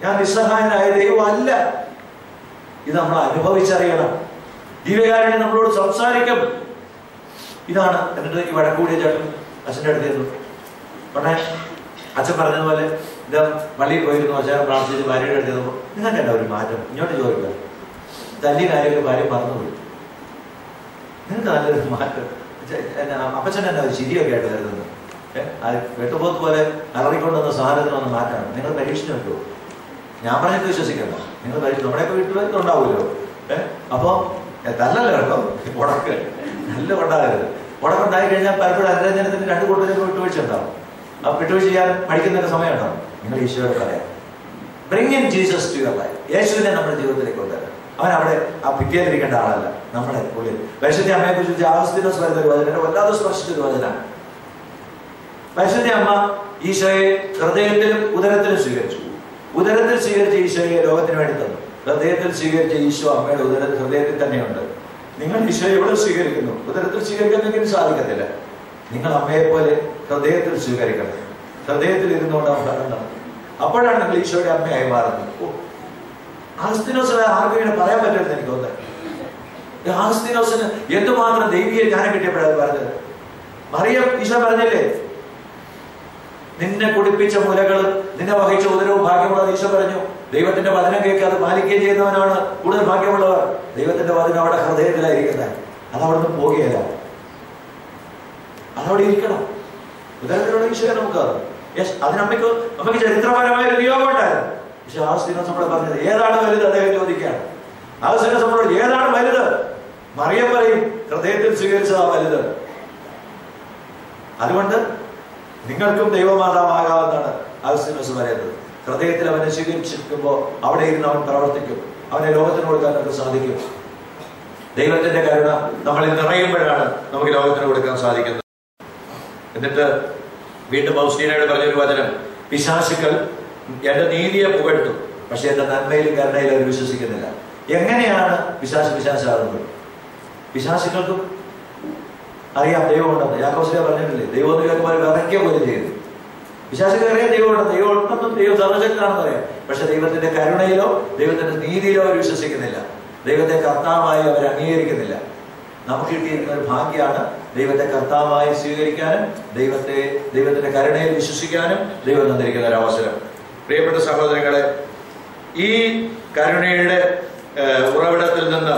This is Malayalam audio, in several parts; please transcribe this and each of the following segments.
ഞാൻ നിസ്സഹായനായ ദൈവം അല്ല ഇത് നമ്മൾ അനുഭവിച്ചറിയണം ദിവ്യകാരനെ നമ്മളോട് സംസാരിക്കും ഇതാണ് എന്നിട്ട് എനിക്ക് വഴക്കൂടിയ ചേട്ടൻ അച്ഛൻ്റെ അടുത്ത് ചെന്നു ഉടനെ അച്ഛൻ പറഞ്ഞതുപോലെ ഇത് പള്ളിയിൽ പോയിരുന്നു അച്ഛൻ പ്രാർത്ഥിച്ച് ഭാര്യയുടെ അടുത്ത് ചെന്നപ്പോൾ നിങ്ങൾക്ക് എന്താ ഒരു മാറ്റം ഇങ്ങോട്ട് ചോദിക്കുക തല്ലി കാര്യമൊക്കെ ഭാര്യ മറന്നുപോയി നിങ്ങൾക്ക് നല്ലൊരു മാറ്റം ചെ- എന്നാ, അപ്പച്ചൻ എന്നാ ഒരു ചിരിയൊക്കെ ആയിട്ട് വരുന്നത് വെട്ടുപോത്ത് പോലെ അലറിക്കൊണ്ടുവന്ന സാധനത്തിനൊന്ന് മാറ്റാണ് നിങ്ങൾ പരീക്ഷിച്ച് നോക്കുമോ ഞാൻ പറഞ്ഞിട്ട് വിശ്വസിക്കണ്ട നിങ്ങൾ പരീക്ഷ നമ്മുടെയൊക്കെ വീട്ടിലൊക്കെ ഉണ്ടാവുമല്ലോ ഏഹ് അപ്പൊ ഏ, തല്ലല്ലോ കേട്ടോ ഉടക്ക് നല്ല ഉണ്ടാകരുത് ഉടക്കുണ്ടായി കഴിഞ്ഞാൽ പലപ്പോഴും അനുരഞ്ജനത്തിന് രണ്ട് കൂട്ടത്തിലേക്ക് വിട്ടുവീഴ്ച ഉണ്ടാവും ആ വിട്ടുവീഴ്ച ചെയ്യാൻ പഠിക്കുന്നൊക്കെ സമയം ഉണ്ടാവും നിങ്ങൾ ഈശോയോട് പറയാം bring in Jesus to your life യേശുവിനെ നമ്മുടെ ജീവിതത്തിലേക്ക് കൊണ്ടുവരാം അവൻ അവിടെ ആ ഭിത്തിയിലിരിക്കേണ്ട ആളല്ല നമ്മുടെ ഉള്ളിൽ പരിശുദ്ധ അമ്മയെ കുറിച്ച് ആവസ്ഥിനോസ് വരുന്ന ഒരു വചനം എന്നെ വല്ലാതെ സ്പർശിച്ചൊരു വചന പരിശുദ്ധ അമ്മ ഈശോയെ ഹൃദയത്തിലും ഉദരത്തിലും സ്വീകരിച്ചു ഉദരത്തിൽ സ്വീകരിച്ച ഈശോയെ ലോകത്തിന് വേണ്ടി തന്നു ഹൃദയത്തിൽ സ്വീകരിച്ച ഈശോ അമ്മയുടെ ഉദര ഹൃദയത്തിൽ തന്നെയുണ്ട് നിങ്ങൾ ഈശോയെ എവിടെ സ്വീകരിക്കുന്നു ഉദരത്തിൽ സ്വീകരിക്കുന്നെങ്കിലും സാധിക്കത്തില്ല നിങ്ങൾ അമ്മയെ പോലെ ഹൃദയത്തിൽ സ്വീകരിക്കണം ഹൃദയത്തിൽ ഇരുന്നുകൊണ്ട് അവൻ നടന്നത് അപ്പോഴാണ് നിങ്ങൾ ഈശോയുടെ അമ്മയായി മാറുന്നത് ഓ ആസ്തിനോസിനെ ആർക്കും ഇങ്ങനെ പറയാൻ പറ്റുമെന്ന് എനിക്ക് തോന്നുന്നത് ആസ്തിനോസിന് എന്തുമാത്രം ദൈവീയ ജ്ഞാനം കിട്ടിയപ്പോഴത് പറഞ്ഞത് മറിയം ഈശോ പറഞ്ഞില്ലേ നിന്നെ കുടിപ്പിച്ച മുലകൾ നിന്നെ വഹിച്ച ഉദരവും ഭാഗ്യമുള്ളത് ഈശോ പറഞ്ഞു ദൈവത്തിന്റെ വചനം കേൾക്കാതെ പാലിക്കുകയും ചെയ്യുന്നവനാണ് കൂടുതൽ ഭാഗ്യമുള്ളവർ ദൈവത്തിന്റെ വചനം അവിടെ ഹൃദയത്തിലായിരിക്കുന്നത് അത് അവിടെ നിന്ന് പോകുകയല്ല അതവിടെ ഇരിക്കണം ഉദരത്തിലുള്ള ഈശോയെ നമുക്ക് യെസ് അതിനമ്മയ്ക്ക് നമുക്ക് ചരിത്രപരമായ ഒരു നിയോഗം ഉണ്ടായിരുന്നു പക്ഷെ ആ സ്ഥിരം നമ്മൾ പറഞ്ഞത് ഏതാണ് വലുത് അദ്ദേഹം ചോദിക്കുകയാണ് ആ സ്ഥിരം നമ്മളോട് ഏതാണ് വലുത് മറിയം പറയും ഹൃദയത്തിൽ സ്വീകരിച്ചതാ വലുത് അതുകൊണ്ട് നിങ്ങൾക്കും ദൈവമാതാവാകാമെന്നാണ് ആൽസിനോസ് പറയുന്നത് ഹൃദയത്തിൽ അവനെ സ്വീകരിച്ചിരിക്കുമ്പോൾ അവിടെ ഇരുന്ന് അവൻ പ്രവർത്തിക്കും അവനെ ലോകത്തിന് കൊടുക്കാൻ നമുക്ക് സാധിക്കും ദൈവത്തിന്റെ കരുണ നമ്മളിൽ നിറയുമ്പോഴാണ് നമുക്ക് ലോകത്തിന് കൊടുക്കാൻ സാധിക്കുന്നത് എന്നിട്ട് വീണ്ടും ഔസ്റ്റീനയോട് പറഞ്ഞൊരു വചനം പിശാശുക്കൾ എന്റെ നീതിയെ പുകഴ്ത്തും പക്ഷെ എന്റെ നന്മയിലും കരുണയിലും അവർ വിശ്വസിക്കുന്നില്ല എങ്ങനെയാണ് പിശാശ് പിശാശാകുന്നത് പിശാശുക്കൾക്കും അറിയാം ദൈവമുണ്ടെന്ന് യാക്കോസിനെ പറഞ്ഞിട്ടില്ലേ ദൈവം എന്ന് കേൾക്കുമ്പോൾ വിറയ്ക്കുക പോലും ചെയ്തു വിശ്വാസികൾ അറിയാം ദൈവമുണ്ട് ദൈവം ഉണ്ടെന്നും ദൈവം സർവശക്തനാണെന്ന് അറിയാം പക്ഷെ ദൈവത്തിന്റെ കരുണയിലോ ദൈവത്തിന്റെ നീതിയിലോ അവർ വിശ്വസിക്കുന്നില്ല ദൈവത്തെ കർത്താവായി അവർ അംഗീകരിക്കുന്നില്ല നമുക്ക് കിട്ടിയിരിക്കുന്ന ഒരു ഭാഗ്യമാണ് ദൈവത്തെ കർത്താവായി സ്വീകരിക്കാനും ദൈവത്തെ ദൈവത്തിന്റെ കരുണയിൽ വിശ്വസിക്കാനും ദൈവം തന്നിരിക്കുന്ന ഒരു അവസരം പ്രിയപ്പെട്ട സഹോദരങ്ങളെ ഈ കരുണയുടെ ഏഹ്, ഉറവിടത്തിൽ നിന്ന്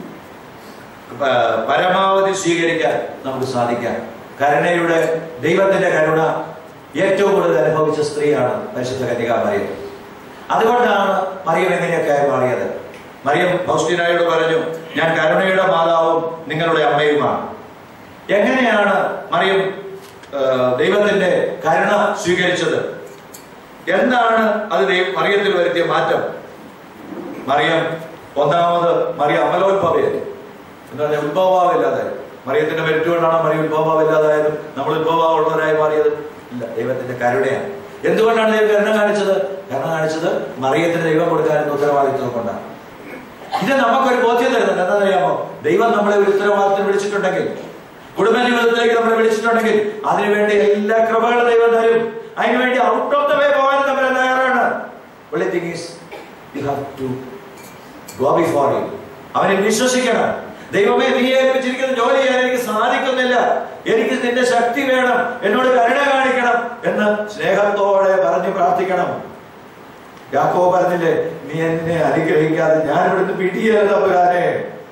പ- പരമാവധി സ്വീകരിക്കാൻ നമുക്ക് സാധിക്കാം കരുണയുടെ ദൈവത്തിന്റെ കരുണ ഏറ്റവും കൂടുതൽ അനുഭവിച്ച സ്ത്രീയാണ് പരിശുദ്ധ കന്യക മറിയം അതുകൊണ്ടാണ് മറിയം എങ്ങനെയൊക്കെ ആയി മാറിയത് മറിയം ഫൗസ്റ്റീനായോട് പറഞ്ഞു ഞാൻ കരുണയുടെ മാതാവും നിങ്ങളുടെ അമ്മയുമാണ് എങ്ങനെയാണ് മറിയം ആ, ദൈവത്തിന്റെ കരുണ സ്വീകരിച്ചത് എന്താണ് അത് ദൈവ മറിയത്തിൽ വരുത്തിയ മാറ്റം മറിയം ഒന്നാമത് മറിയം അമലോത്ഭവയല്ലേ എന്ന് പറഞ്ഞാൽ ഉത്ഭവഭാവമില്ലാതായി മറിയത്തിന്റെ മരിച്ചുകൊണ്ടാണ് മറിയം ഉത്ഭവഭാവമില്ലാതായത് നമ്മൾ ഉത്ഭവഭാവമുള്ളവരായി മാറിയത് ഇല്ല ദൈവത്തിന്റെ കരുണയാണ് എന്തുകൊണ്ടാണ് ദൈവം കരുണ കാണിച്ചത് കരുണ കാണിച്ചത് മറിയത്തിന് ദൈവം കൊടുക്കാനുള്ള ഉത്തരവാദിത്വം കൊണ്ടാണ് ഇത് നമുക്കൊരു ബോധ്യം തരുന്നുണ്ട് എന്താണെന്നറിയാമോ ദൈവം നമ്മളെ ഒരു ഉത്തരവാദിത്തം വിളിച്ചിട്ടുണ്ടെങ്കിൽ കുടുംബ ജീവിതത്തിലേക്ക് നമ്മളെ വിളിച്ചിട്ടുണ്ടെങ്കിൽ അതിനുവേണ്ടി എല്ലാ കൃപകളും ദൈവം തരും അതിനുവേണ്ടി ഔട്ട് ഓഫ് ദ വേ പോകാൻ നമ്മൾ തയ്യാറാണ് only thing is you have to go before him അവനെ വിശ്വസിക്കണം ദൈവമേ നീ ഏൽപ്പിച്ചിരിക്കുന്ന ജോലി ചെയ്യാൻ എനിക്ക് സാധിക്കുന്നില്ല എനിക്ക് നിന്റെ ശക്തി വേണം എന്നോട് കരുണ കാണിക്കണം എന്ന് സ്നേഹത്തോടെ പറഞ്ഞു പ്രാർത്ഥിക്കണം യാക്കോ പറഞ്ഞില്ലേ നീ എന്നെ അനുഗ്രഹിക്കാതെ ഞാൻ ഇവിടുന്ന് പിടിയല്ല തമ്പുരാനെ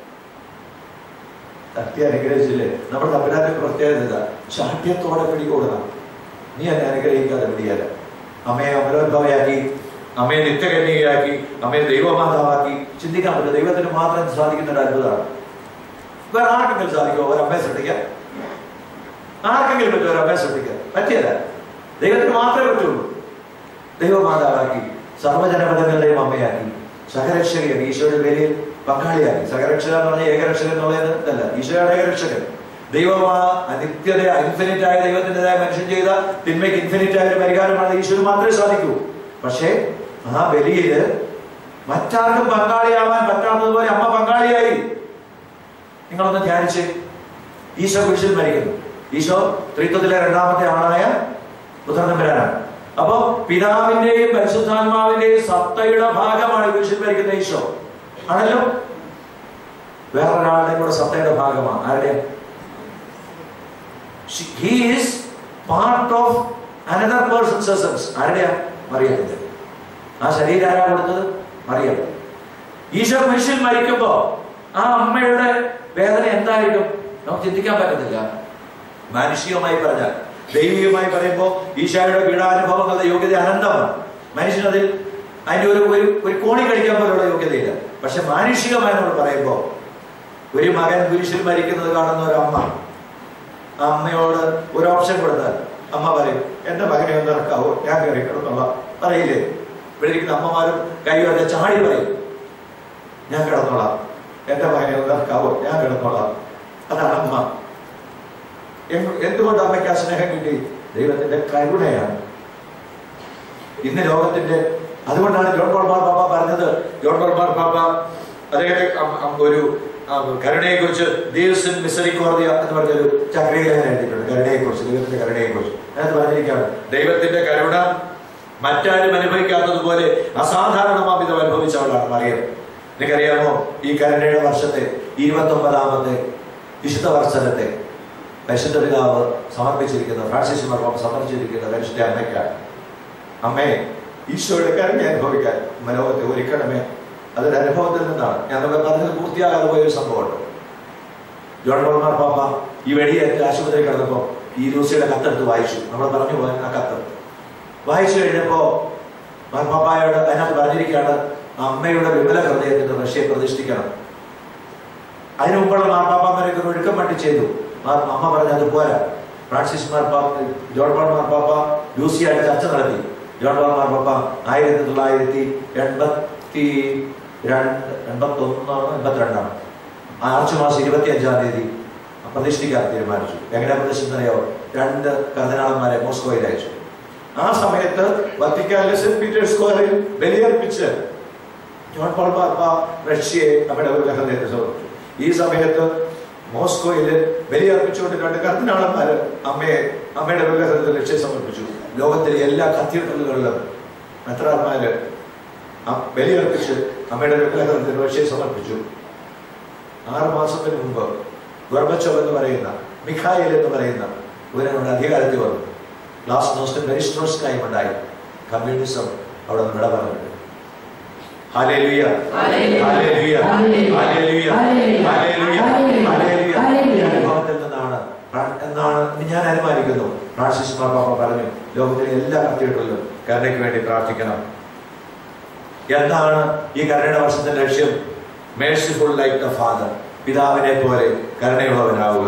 തട്ടി അനുഗ്രഹിച്ചില്ലേ നമ്മുടെ തമ്പുരാന്റെ പ്രത്യേകത ഇതാ. ശാഠ്യത്തോടെ പിടികൂടണം നീ എന്നെ അനുഗ്രഹിക്കാതെ പിടിയല്ല അമ്മയെ അമലോത്ഭവയാക്കി അമ്മയെ നിത്യകന്യകയാക്കി അമ്മയെ ദൈവമാതാവാക്കി ചിന്തിക്കാൻ പറ്റും ദൈവത്തിന് മാത്രം സാധിക്കുന്ന ഒരു അത്ഭുതമാണ് വേറെ ആർക്കെങ്കിലും സാധിക്കുമോ ഒരു അമ്മയെ സൃഷ്ടിക്കാൻ ആർക്കെങ്കിലും പറ്റുമോ ഒരു അമ്മയെ സൃഷ്ടിക്കാൻ പറ്റിയല്ല ദൈവത്തിന് മാത്രമേ പറ്റുള്ളൂ ദൈവമാതാവാക്കി സർവ്വജനപദങ്ങളുടെയും അമ്മയാക്കി സഹരക്ഷകയാക്കി ഈശോയുടെ പേരിൽ പങ്കാളിയാക്കി സഹരക്ഷക എന്ന് പറഞ്ഞാൽ ഏകരക്ഷകൻ എന്നുള്ളത് ഇതല്ല ഈശോയുടെ ഏകരക്ഷകൻ ദൈവമാ നിത്യത ഇൻഫിനിറ്റ് ആയ ദൈവത്തിൻ്റെതായ മനുഷ്യൻ ചെയ്ത തിന്മയ്ക്ക് ഇൻഫിനിറ്റ് ആയ ഒരു പരിഹാരമാണ് ഈശോന് മാത്രമേ സാധിക്കൂ പക്ഷേ ആ ബലിയില് മറ്റാർക്കും പങ്കാളിയാവാൻ പറ്റാത്തതുപോലെ അമ്മ പങ്കാളിയായി നിങ്ങളൊന്ന് ധ്യാനിച്ച് ഈശോ കുരിശിൽ മരിക്കുന്നു ഈശോ ത്രിത്വത്തിലെ രണ്ടാമത്തെ ആളായ പുത്രനമ്പരാനാണ് അപ്പോ പിതാവിന്റെയും പരിശുദ്ധാത്മാവിന്റെയും സത്തയുടെ ഭാഗമാണ് കുരിശിൽ മരിക്കുന്ന ഈശോ ആണല്ലോ വേറൊരാളുടെ കൂടെ സത്തയുടെ ഭാഗമാണ് ആരുടെ he's part of another person's essence ആരുടെയാ മറിയത്തിന്റെ ആ ശരീരം ആരാ കൊടുത്തത് മറിയം ഈശോ കുരിശിൽ മരിക്കുമ്പോ ആ അമ്മയുടെ വേദന എന്തായിരിക്കും നമുക്ക് ചിന്തിക്കാൻ പറ്റത്തില്ല മാനുഷികമായി പറഞ്ഞാൽ ദൈവികമായി പറയുമ്പോൾ ഈശോയുടെ പീഡാനുഭവങ്ങളുടെ യോഗ്യത അനന്തമാണ് മനുഷ്യനതിൽ അതിന്റെ ഒരു ഒരു ഒരു കോണി കഴിക്കാൻ പോലുള്ള യോഗ്യതയില്ല പക്ഷെ മാനുഷികമായി നമ്മൾ പറയുമ്പോൾ ഒരു മകൻ കുരിശിൽ മരിക്കുന്നത് കാണുന്ന ഒരു അമ്മ ആ അമ്മയോട് ഒരു ഓപ്ഷൻ കൊടുത്താൽ അമ്മ പറയും എന്റെ മകനെ ഒന്ന് ഇറക്കാവോ ഞാൻ കയറി കിടന്നുള്ള പറയില്ലേ ഇവിടെ ഇരിക്കുന്ന അമ്മമാരും കൈവരുടെ ചാടി പറയും ഞാൻ കിടന്നോളാം എന്റെ മകനെ ഒന്ന് ഇറക്കാവോ ഞാൻ കിടന്നോളാം അതാണ് അമ്മ എന്ത്- എന്തുകൊണ്ട് അമ്മയ്ക്ക് ആ സ്നേഹം കിട്ടി ദൈവത്തിന്റെ കരുണയാണ് ഇന്ന് ലോകത്തിന്റെ അതുകൊണ്ടാണ് ജോൺ പോൾമാർ പാപ്പ പറഞ്ഞത് ജോൺ പോൾമാർ പാപ്പ അദ്ദേഹത്തെ അം- അം- ഒരു കരുണയെ കുറിച്ച് ദൈവസിൻ മിസറിക്കോർദിയ എന്ന് പറഞ്ഞൊരു ചക്രീലേഖനം എഴുതിയിട്ടുണ്ട് കരുണയെ കുറിച്ച് ദൈവത്തിന്റെ കരുണയെ കുറിച്ച് അതിനകത്ത് പറഞ്ഞിരിക്കുകയാണ് ദൈവത്തിന്റെ കരുണ മറ്റാരും അനുഭവിക്കാത്തതുപോലെ അസാധാരണമാവിധം അനുഭവിച്ചവളാണ് മറിയം നിനക്കറിയാമോ ഈ കരുണയുടെ വർഷത്തെ ഇരുപത്തി ഒമ്പതാമത്തെ വിശുദ്ധ വർഷത്തെ പരിശുദ്ധ പിതാവ് സമർപ്പിച്ചിരിക്കുന്ന ഫ്രാൻസിസ് മാർപ്പാപ്പ സമർപ്പിച്ചിരിക്കുന്ന പരിശുദ്ധ അമ്മയ്ക്കാണ് അമ്മേ ഈശോയുടെ കരുണ അനുഭവിക്കാൻ അമ്മ ലോകത്തെ ഒരുക്കണമേ അതൊരു അനുഭവത്തിൽ നിന്നാണ് ഞാൻ നമ്മൾ പറഞ്ഞത് പൂർത്തിയാകാതെ പോയ ഒരു സംഭവമുണ്ട് ജോൺ ബോൾമാർ പാപ്പ ഈ വെടിയേറ്റ് ആശുപത്രി കിടന്നപ്പോൾ ഈ ലൂസിയുടെ കത്തെടുത്ത് വായിച്ചു നമ്മൾ പറഞ്ഞു പോയ ആ കത്ത് വായിച്ചു കഴിഞ്ഞപ്പോ മാർപ്പാപ്പായോട് അതിനകത്ത് പറഞ്ഞിരിക്കുകയാണ് അമ്മയുടെ വിമല ഹൃദയത്തിന്റെ റഷ്യയെ പ്രതിഷ്ഠിക്കണം അതിനു മുമ്പുള്ള മാർപ്പാപ്പമാരൊക്കെ ഒരു ഒഴുക്കം മട്ടി ചെയ്തു മാ- അമ്മ പറഞ്ഞു അത് പോരാ ഫ്രാൻസിസ് മാർപ്പാപ്പ ജോൺ പോൾ മാർപ്പാപ്പ ലൂസിയായിട്ട് ചർച്ച നടത്തി ജോൺ പോൾ മാർപ്പാപ്പ ആയിരത്തി തൊള്ളായിരത്തി എൺപത്തി രണ്ട് എൺപത്തി ഒന്നാണ് എൺപത്തിരണ്ടാണ് മാർച്ച് മാസം ഇരുപത്തി അഞ്ചാം തീയതി പ്രതിഷ്ഠിക്കാൻ തീരുമാനിച്ചു എങ്ങനെ പ്രതിഷ്ഠിച്ചറിയോ രണ്ട് കർദിനാളന്മാരെ മോസ്കോയിൽ അയച്ചു ആ സമയത്ത് വത്തിക്കാനിലെ സെന്റ് പീറ്റേഴ്സ് സ്ക്വയറിൽ ബലിയർപ്പിച്ച് ജോൺ പോൾ പാപ്പ റഷ്യയെ നമ്മുടെ ഒരു ലഹനത്തെ സമർപ്പിച്ചു ഈ സമയത്ത് മോസ്കോയിൽ ബലിയർപ്പിച്ചുകൊണ്ട് രണ്ട് കർദിനാളന്മാര് അമ്മയെ അമ്മയുടെ വിഗ്രഹത്തിൽ ലക്ഷ്യം സമർപ്പിച്ചു ലോകത്തിലെ എല്ലാ കത്തീഡ്രലുകളിലും മെത്രാന്മാര് ആ ബലിയർപ്പിച്ച് അമ്മയുടെ വിഗ്രഹത്തിൽ ലക്ഷ്യം സമർപ്പിച്ചു ആറ് മാസത്തിന് മുമ്പ് ഗോർബച്ചോവ് എന്ന് പറയുന്ന മിഖായിൽ എന്ന് പറയുന്ന ഇവരുടെ അധികാരത്തിൽ വന്നു ലാസ്റ്റ് നോസ്റ്റ് മെരിസ്ട്രോസ്കായും ഉണ്ടായി കമ്മ്യൂണിസം അവിടെ നിന്ന് വിട പറഞ്ഞു hallelujah hallelujah. Hallelujah hallelujah. Hallelujah hallelujah. Hallelujah hallelujah. Hallelujah hallelujah. ഈ അനുഭവത്തിൽ നിന്നാണ് പ്രാ- എന്നാണ് ഞാൻ അനുമാനിക്കുന്നു ഫ്രാൻസിസ് മാർപ്പാപ്പ പറഞ്ഞു ലോകത്തിലെ എല്ലാ കത്തീഡ്രലിലും കരുണയ്ക്ക് വേണ്ടി പ്രാർത്ഥിക്കണം എന്താണ് ഈ കരുണയുടെ വർഷത്തിന്റെ ലക്ഷ്യം മേഴ്സിഫുൾ ലൈക്ക് ദ ഫാദർ പിതാവിനെ പോലെ കരുണയുള്ളവനാവുക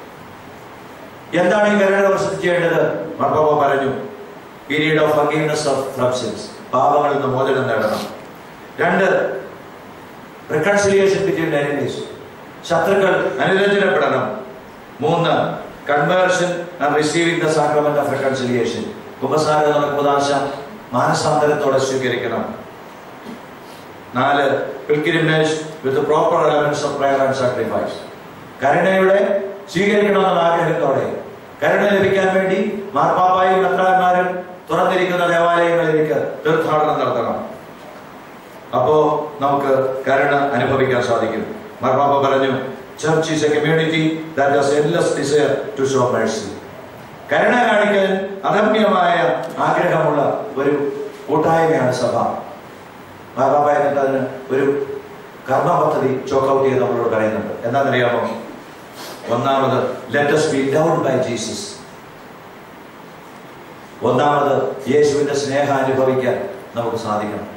എന്താണ് ഈ കരുണയുടെ വർഷത്തിൽ ചെയ്യേണ്ടത് മാർപ്പാപ്പ പറഞ്ഞു period of forgiveness of from sins പാപങ്ങളിൽ നിന്ന് മോചനം നേടണം രണ്ട് റിക്കൺസിലിയേഷൻ ബിറ്റ്വീൻ എനിമീസ് ശത്രുക്കൾ അനുരഞ്ജനപ്പെടണം മൂന്ന് conversion and receiving the sacrament of reconciliation കുമ്പസാര കൂതാശ മാനസാന്തരത്തോടെ സ്വീകരിക്കണം നാല് pilgrimage with proper elements of prayer and sacrifice കരുണയുടെ സ്വീകരിക്കണമെന്ന ആഗ്രഹത്തോടെ കരുണ ലഭിക്കാൻ വേണ്ടി മാർപ്പാപ്പായും മെത്രാന്മാരും തുറന്നിരിക്കുന്ന ദേവാലയങ്ങളിലേക്ക് തീർത്ഥാടനം നടത്തണം അപ്പോ നമുക്ക് കരുണ അനുഭവിക്കാൻ സാധിക്കും മാർപ്പാപ്പ പറഞ്ഞു church is a community that has endless desire to show mercy കരുണ കാണിക്കാൻ അദമ്യമായ ആഗ്രഹമുള്ള ഒരു കൂട്ടായ്മയാണ് സഭ മാർപ്പാപ്പ എന്നിട്ട് അതിന് ഒരു കർമ്മ പദ്ധതി ചോക്ക് ഔട്ട് ചെയ്ത് നമ്മളോട് പറയുന്നുണ്ട് എന്താണെന്നറിയാമോ ഒന്നാമത് let's be loved by Jesus ഒന്നാമത് യേശുവിന്റെ സ്നേഹം അനുഭവിക്കാൻ നമുക്ക് സാധിക്കണം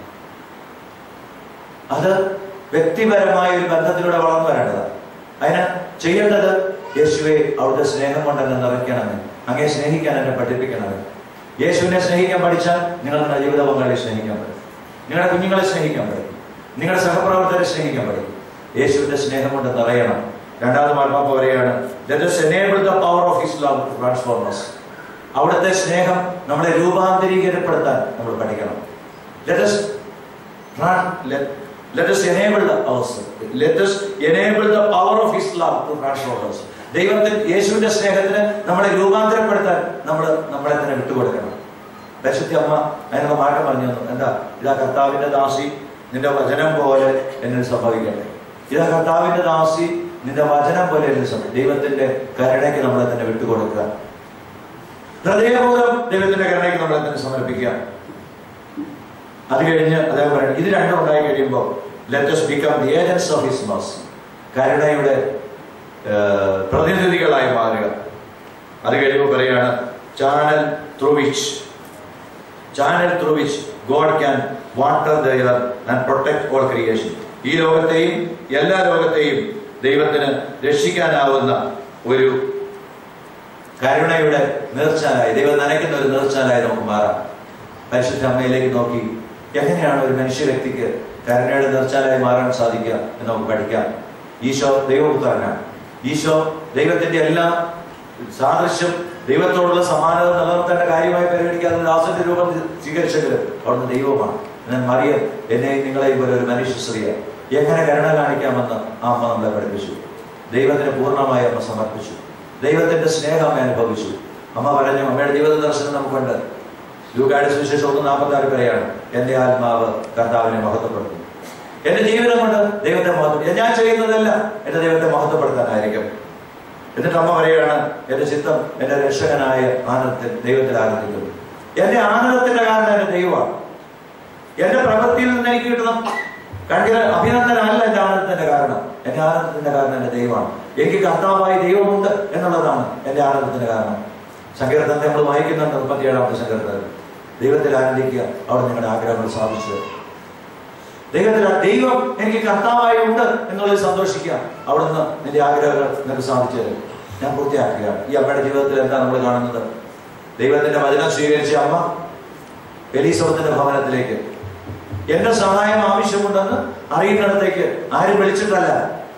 അത് വ്യക്തിപരമായ ഒരു ബന്ധത്തിലൂടെ വളർന്നു വരേണ്ടതാണ് അതിന് ചെയ്യേണ്ടത് യേശുവെ അവിടുത്തെ സ്നേഹം കൊണ്ട് എന്നെ നിറയ്ക്കണമേ അങ്ങേ സ്നേഹിക്കാൻ എന്നെ പഠിപ്പിക്കണമേ യേശുവിനെ സ്നേഹിക്കാൻ പഠിച്ചാൽ നിങ്ങൾ നിങ്ങളുടെ ജീവിത പങ്കാളിയെ സ്നേഹിക്കാൻ പഠിക്കും നിങ്ങളുടെ കുഞ്ഞുങ്ങളെ സ്നേഹിക്കാൻ പഠിക്കും നിങ്ങളുടെ സഹപ്രവർത്തകരെ സ്നേഹിക്കാൻ പഠിക്കും യേശുവിന്റെ സ്നേഹം കൊണ്ട് നിറയണം രണ്ടാമത് മാർപ്പാപ്പ പറയുകയാണ് Let us enable the power of His love to transform us. അവിടുത്തെ സ്നേഹം നമ്മളെ രൂപാന്തരീകരിക്കപ്പെടുത്താൻ നമ്മൾ പഠിക്കണം Let us tran- let, let us enable the ourselves. Let us enable the power of His love to transform us. ദൈവത്തിൽ യേശുവിന്റെ സ്നേഹത്തിന് നമ്മളെ രൂപാന്തരപ്പെടുത്താൻ നമ്മൾ നമ്മളെ തന്നെ വിട്ടുകൊടുക്കണം പരിശുദ്ധി അമ്മ അതിനുള്ള മാറ്റം പറഞ്ഞു തന്നു എന്താ ഇതാ കർത്താവിന്റെ ദാസി നിന്റെ വചനം പോലെ എന്നിൽ സംഭവിക്കട്ടെ ഇതാ കർത്താവിന്റെ ദാസി നിന്റെ വചനം പോലെ എന്നിൽ സംഭവിക്കും ദൈവത്തിന്റെ കരുണയ്ക്ക് നമ്മളെ തന്നെ വിട്ടുകൊടുക്കുക ഹൃദയപൂർവ്വം ദൈവത്തിന്റെ കരുണയ്ക്ക് നമ്മളെ തന്നെ സമർപ്പിക്കുക അത് കഴിഞ്ഞ് അദ്ദേഹം പറയുന്നത് ഇത് രണ്ടും ഉണ്ടായി കഴിയുമ്പോൾ let's become the agents of his mercy കരുണയുടെ ഏർ, പ്രതിനിധികളായി മാറുക അത് കഴിയുമ്പോൾ പറയാണ് channel through which channel through which God can water the air and protect all creation ഈ ലോകത്തെയും എല്ലാ ലോകത്തെയും ദൈവത്തിന് രക്ഷിക്കാനാവുന്ന ഒരു കരുണയുടെ നേർച്ചാലായി ദൈവം നനയ്ക്കുന്ന ഒരു നേർച്ചാലായി നമുക്ക് മാറാം പരിശുദ്ധ അമ്മയിലേക്ക് നോക്കി എങ്ങനെയാണ് ഒരു മനുഷ്യ വ്യക്തിക്ക് കരുണയുടെ നേർച്ചാലായി മാറാൻ സാധിക്കുക എന്ന് നമുക്ക് പഠിക്കാം ഈശോ ദൈവപുത്രനാണ് ഈശോ ദൈവത്തിന്റെ എല്ലാ സാദൃശ്യം ദൈവത്തോടുള്ള സമാനത നിലനിർത്തേണ്ട കാര്യമായി പരിഗണിക്കാതെ ദാസന്റെ രൂപം സ്വീകരിച്ചെങ്കിൽ അവിടുന്ന് ദൈവമാണ് എന്നാൽ മറിയം എന്നെയും നിങ്ങളെയും പോലെ ഒരു മനുഷ്യ സ്ത്രീയെ എങ്ങനെ കരുണ കാണിക്കാമെന്ന് ആ അമ്മ നമ്മളെ പഠിപ്പിച്ചു ദൈവത്തിന് പൂർണ്ണമായി അമ്മ സമർപ്പിച്ചു ദൈവത്തിന്റെ സ്നേഹം അമ്മ അനുഭവിച്ചു അമ്മ പറഞ്ഞു അമ്മയുടെ ജീവിത ദർശനം നമുക്കുണ്ട് ലൂക്കായുടെ സുവിശേഷം ഒന്ന് നാൽപ്പത്തി ആറ് വരെയാണ് എന്റെ ആത്മാവ് കർത്താവിനെ മഹത്വപ്പെടുത്തുന്നു എന്റെ ജീവിതം കൊണ്ട് ദൈവത്തെ മഹത്വം ഞാൻ ചെയ്യുന്നതല്ല എന്റെ ദൈവത്തെ മഹത്വപ്പെടുത്താനായിരിക്കും എന്നിട്ട് അമ്മ പറയുകയാണ് എന്റെ ചിത്തം എന്റെ രക്ഷകനായ ആനന്ദത്തിൽ ദൈവത്തിൽ ആനന്ദിക്കുന്നു എന്റെ ആനന്ദത്തിന്റെ കാരണം എന്റെ ദൈവമാണ് എന്റെ പ്രവൃത്തിയിൽ നിന്ന് എനിക്ക് കിട്ടുന്ന കണ്ടിര അഭിനന്ദനമല്ല എന്റെ ആനന്ദത്തിന്റെ കാരണം എന്റെ ആനന്ദത്തിന്റെ കാരണം എന്റെ ദൈവമാണ് എനിക്ക് കർത്താവായി ദൈവമുണ്ട് എന്നുള്ളതാണ് എന്റെ ആനന്ദത്തിന്റെ കാരണം സങ്കീർത്തനത്തെ നമ്മൾ വായിക്കുന്നുണ്ട് മുപ്പത്തിയേഴാമത്തെ സങ്കീർത്തനം ദൈവത്തിൽ ആനന്ദിക്കുക അവിടെ നിങ്ങളുടെ ആഗ്രഹങ്ങൾ സാധിച്ചു ദൈവത്തിൽ ദൈവം എനിക്ക് കർത്താവായി ഉണ്ട് എന്നുള്ളത് സന്തോഷിക്കുക അവിടുന്ന് നിന്റെ ആഗ്രഹങ്ങൾ നിനക്ക് സാധിച്ചു തരും ഞാൻ പൂർത്തിയാക്കുകയാണ് ഈ അമ്മയുടെ ജീവിതത്തിൽ എന്താ നമ്മൾ കാണുന്നത് ദൈവത്തിന്റെ വചനം സ്വീകരിച്ച അമ്മ എലീസബത്തിന്റെ ഭവനത്തിലേക്ക് എന്റെ സഹായം ആവശ്യമുണ്ടെന്ന് അറിയുന്നിടത്തേക്ക് ആരും വിളിച്ചിട്ടല്ല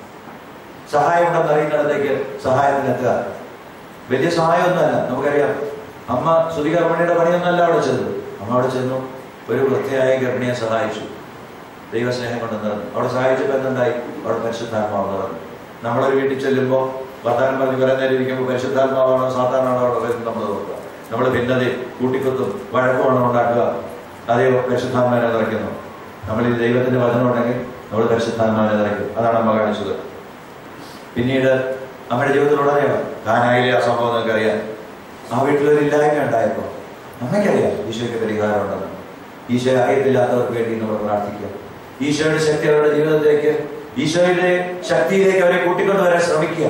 സഹായം ഉണ്ടെന്ന് അറിയുന്നിടത്തേക്ക് സഹായത്തിനെത്തുക വലിയ സഹായമൊന്നുമല്ല നമുക്കറിയാം അമ്മ ശ്രുതികർമ്മണിയുടെ പണിയൊന്നുമല്ല അവിടെ ചെന്നു അമ്മ അവിടെ ചെന്നു ഒരു വൃത്തിയായ ഗർഭിണിയെ സഹായിച്ചു ദൈവസ്നേഹം കൊണ്ട് നിറഞ്ഞു അവിടെ സഹായിച്ചപ്പോൾ എന്തുണ്ടായി അവിടെ പരിശുദ്ധാത്മാവ് നിറഞ്ഞു നമ്മളൊരു വീട്ടിൽ ചെല്ലുമ്പോൾ വർത്താനം പറഞ്ഞ് കുറെ നേരം ഇരിക്കുമ്പോൾ പരിശുദ്ധാത്മാവാണോ സാധാരണമാണോ അവിടെ വരുന്നത് നമ്മൾ നോക്കുക നമ്മൾ ഭിന്നത കൂട്ടിക്കുത്തും വഴക്കമാണോ ഉണ്ടാക്കുക അതേ പരിശുദ്ധാത്മാവിനെ നിറയ്ക്കുന്നു നമ്മൾ ഈ ദൈവത്തിന്റെ വചനം ഉണ്ടെങ്കിൽ നമ്മൾ പരിശുദ്ധാത്മാവിനെ നിറയ്ക്കും അതാണ് അമ്മ കാണിച്ചത് പിന്നീട് അമ്മയുടെ ജീവിതത്തിലുടനെയാണ് കാനായിലെ ആ സംഭവം നിങ്ങൾക്ക് അറിയാം ആ വീട്ടിലൊരു ഇല്ലായ്മ ഉണ്ടായപ്പോൾ അമ്മയ്ക്കറിയാം ഈശോയ്ക്ക് പരിഹാരം ഉണ്ടെന്ന് ഈശോ അറിയത്തില്ലാത്തവർക്ക് വേണ്ടി നമ്മൾ പ്രാർത്ഥിക്കുക ഈശോയുടെ ശക്തി അവരുടെ ജീവിതത്തിലേക്ക് ഈശോയുടെ ശക്തിയിലേക്ക് അവരെ കൂട്ടിക്കൊണ്ടുവരാൻ ശ്രമിക്കുക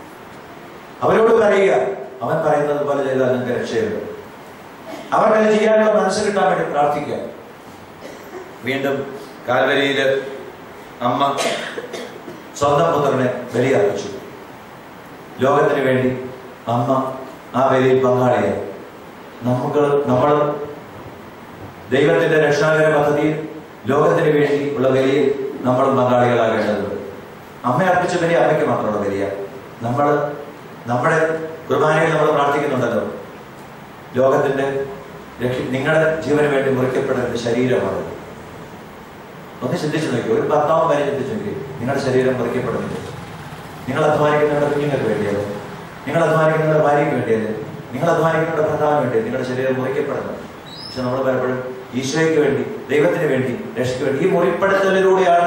അവരോട് പറയുക അവൻ പറയുന്നത് പോലെ ചെയ്താൽ നിങ്ങൾക്ക് രക്ഷയുണ്ട് അവർക്കത് ചെയ്യാനുള്ള മനസ്സ് കിട്ടാൻ വേണ്ടി പ്രാർത്ഥിക്കുക വീണ്ടും കാൽവരിയില് അമ്മ സ്വന്തം പുത്രനെ ബലിയർപ്പിച്ചു ലോകത്തിന് വേണ്ടി അമ്മ ആ ബലിയിൽ പങ്കാളിയായി നമുക്ക് നമ്മൾ ദൈവത്തിന്റെ രക്ഷാകര പദ്ധതിയിൽ ലോകത്തിന് വേണ്ടി ഉള്ള ബലിയിൽ നമ്മളും പങ്കാളികളാകേണ്ടതുണ്ട് അമ്മ അർപ്പിച്ച ബലി അമ്മയ്ക്ക് മാത്രമുള്ള ബലിയ നമ്മൾ നമ്മുടെ കുർബാനയിൽ നമ്മൾ പ്രാർത്ഥിക്കുന്നുണ്ടല്ലോ ലോകത്തിന്റെ രക്ഷ- നിങ്ങളുടെ ജീവന് വേണ്ടി മുറിക്കപ്പെടുന്ന ശരീരമാണ് ഒന്ന് ചിന്തിച്ചു നോക്കി ഒരു ഭർത്താവും വരെ ചിന്തിച്ചു നോക്കി നിങ്ങളുടെ ശരീരം മുറിക്കപ്പെടുന്നില്ല നിങ്ങൾ അധ്വാനിക്കുന്ന നിങ്ങളുടെ കുഞ്ഞുങ്ങൾക്ക് വേണ്ടിയത് നിങ്ങൾ അധ്വാനിക്കുന്ന നിങ്ങളുടെ ഭാര്യയ്ക്ക് വേണ്ടിയത് നിങ്ങൾ അധ്വാനിക്കുന്ന നിങ്ങളുടെ ഭർത്താവിന് വേണ്ടി നിങ്ങളുടെ ശരീരം മുറിക്കപ്പെടുന്നു പക്ഷെ നമ്മൾ പലപ്പോഴും ഈശോയ്ക്ക് വേണ്ടി ദൈവത്തിന് വേണ്ടി രക്ഷയ്ക്ക് വേണ്ടി ഈ മുറിപ്പെടുത്തലിലൂടെയാണ്